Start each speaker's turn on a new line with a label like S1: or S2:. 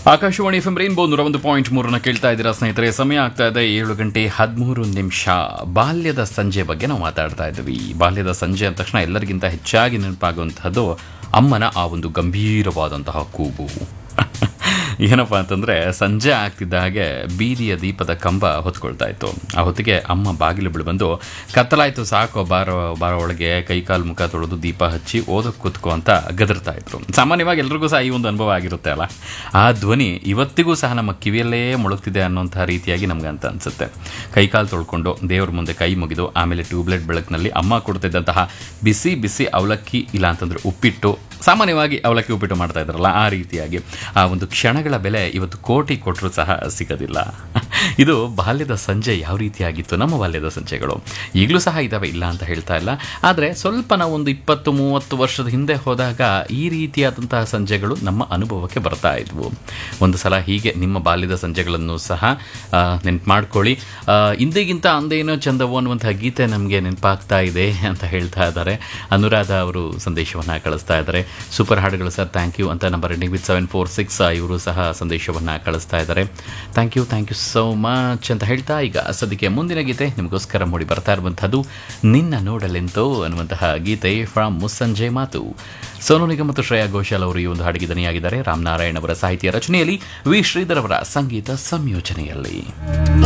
S1: Akashvani F M rainbow ನೂರ ಒಂದು point ಮೂರನ್ನ ಕೇಳ್ತಾ ಇದ್ದೀರಾ ಸ್ನೇಹಿತರೆ ಸಮಯ ಆಗ್ತಾ ಇದೆ ಏಳು ಗಂಟೆ ಹದಿಮೂರು ನಿಮಿಷ ಬಾಲ್ಯದ ಸಂಜೆ ಬಗ್ಗೆ ನಾವು ಮಾತಾಡ್ತಾ ಇದ್ವಿ ಬಾಲ್ಯದ ಸಂಜೆ ಅಂದ ತಕ್ಷಣ ಎಲ್ಲರಿಗಿಂತ ಹೆಚ್ಚಾಗಿ ನೆನಪಾಗುವಂತಹದ್ದು ಅಮ್ಮನ ಆ ಒಂದು ಗಂಭೀರವಾದಂತಹ ಕೂಗು ಏನಪ್ಪ ಅಂತಂದ್ರೆ ಸಂಜೆ ಆಗ್ತಿದ್ದ ಹಾಗೆ ಬೀದಿಯ ದೀಪದ ಕಂಬ ಹೊತ್ಕೊಳ್ತಾ ಇತ್ತು ಆ ಹೊತ್ತಿಗೆ ಅಮ್ಮ ಬಾಗಿಲು ಬಿಳಿ ಬಂದು ಕತ್ತಲಾಯ್ತು ಸಾಕು ಬಾರೋ ಬಾರೋ ಒಳಗೆ ಕೈಕಾಲು ಮುಖ ತೊಳೆದು ದೀಪ ಹಚ್ಚಿ ಓದಕ್ಕೆ ಕೂತ್ಕೋ ಅಂತ ಗದರ್ತಾ ಇದ್ರು ಸಾಮಾನ್ಯವಾಗಿ ಎಲ್ರಿಗೂ ಸಹ ಈ ಒಂದು ಅನುಭವ ಆಗಿರುತ್ತೆ ಅಲ್ಲ ಆ ಧ್ವನಿ ಇವತ್ತಿಗೂ ಸಹ ನಮ್ಮ ಕಿವಿಯಲ್ಲೇ ಮೊಳಗ್ತಿದೆ ಅನ್ನೋಂಥ ರೀತಿಯಾಗಿ ನಮ್ಗೆ ಅಂತ ಅನ್ಸುತ್ತೆ ಕೈಕಾಲು ತೊಳ್ಕೊಂಡು ದೇವ್ರ ಮುಂದೆ ಕೈ ಮುಗಿದು ಆಮೇಲೆ ಟ್ಯೂಬ್ಲೈಟ್ ಬೆಳಕಿನಲ್ಲಿ ಅಮ್ಮ ಕೊಡ್ತಿದ್ದಂತಹ ಬಿಸಿ ಬಿಸಿ ಅವಲಕ್ಕಿ ಇಲ್ಲ ಅಂತಂದ್ರೆ ಉಪ್ಪಿಟ್ಟು ಸಾಮಾನ್ಯವಾಗಿ ಅವಲಕ್ಕಿ ಉಪ್ಪಿಟ್ಟು ಮಾಡ್ತಾ ಇದ್ರಲ್ಲ ಆ ರೀತಿಯಾಗಿ ಆ ಒಂದು ಕ್ಷಣಗಳ ಬೆಲೆ ಇವತ್ತು ಕೋಟಿ ಕೊಟ್ಟರು ಸಹ ಸಿಗೋದಿಲ್ಲ ಇದು ಬಾಲ್ಯದ ಸಂಜೆ ಯಾವ ರೀತಿಯಾಗಿತ್ತು ನಮ್ಮ ಬಾಲ್ಯದ ಸಂಜೆಗಳು ಈಗಲೂ ಸಹ ಇದ್ದಾವೆ ಇಲ್ಲ ಅಂತ ಹೇಳ್ತಾ ಇಲ್ಲ ಆದರೆ ಸ್ವಲ್ಪ ನಾವು ಒಂದು ಇಪ್ಪತ್ತು ಮೂವತ್ತು ವರ್ಷದ ಹಿಂದೆ ಹೋದಾಗ ಈ ರೀತಿಯಾದಂತಹ ಸಂಜೆಗಳು ನಮ್ಮ ಅನುಭವಕ್ಕೆ ಬರ್ತಾ ಇದ್ವು ಒಂದು ಸಲ ಹೀಗೆ ನಿಮ್ಮ ಬಾಲ್ಯದ ಸಂಜೆಗಳನ್ನು ಸಹ ನೆನ್ಪು ಮಾಡ್ಕೊಳ್ಳಿ ಆ, ಇಂದಿಗಿಂತ ಅಂದೇನೋ ಚಂದವೋ ಅನ್ನುವಂತಹ ಗೀತೆ ನಮಗೆ ನೆನಪಾಗ್ತಾ ಇದೆ ಅಂತ ಹೇಳ್ತಾ ಇದ್ದಾರೆ ಅನುರಾಧ ಅವರು ಸಂದೇಶವನ್ನು ಕಳಿಸ್ತಾ ಇದ್ದಾರೆ ಸೂಪರ್ ಹಾಡುಗಳು ಸರ್ ಥ್ಯಾಂಕ್ ಯು ಅಂತ number ending with seven four six ಇವರು ಸಹ ಸಂದೇಶವನ್ನು ಕಳಿಸ್ತಾ ಇದ್ದಾರೆ thank you thank you so much ಅಂತ ಹೇಳ್ತಾ ಈಗ ಸದ್ಯಕ್ಕೆ ಮುಂದಿನ ಗೀತೆ ನಿಮಗೋಸ್ಕರ ಮೂಡಿ ಬರ್ತಾ ಇರುವಂಥದ್ದು ನಿನ್ನ ನೋಡಲೆಂತೋ ಅನ್ನುವಂತಹ ಗೀತೆ ಫ್ರಮ್ ಮುಸ್ಸಂಜೆ ಮಾತು ಸೋನು ನಿಗಮ್ ಮತ್ತು ಶ್ರೇಯಾ ಘೋಷಾಲ್ ಅವರು ಈ ಒಂದು ಹಾಡಿಗೆ ದನಿಯಾಗಿದ್ದಾರೆ ರಾಮನಾರಾಯಣ್ ಅವರ ಸಾಹಿತ್ಯ ರಚನೆಯಲ್ಲಿ ವಿ ಶ್ರೀಧರ್ ಅವರ ಸಂಗೀತ ಸಂಯೋಜನೆಯಲ್ಲಿ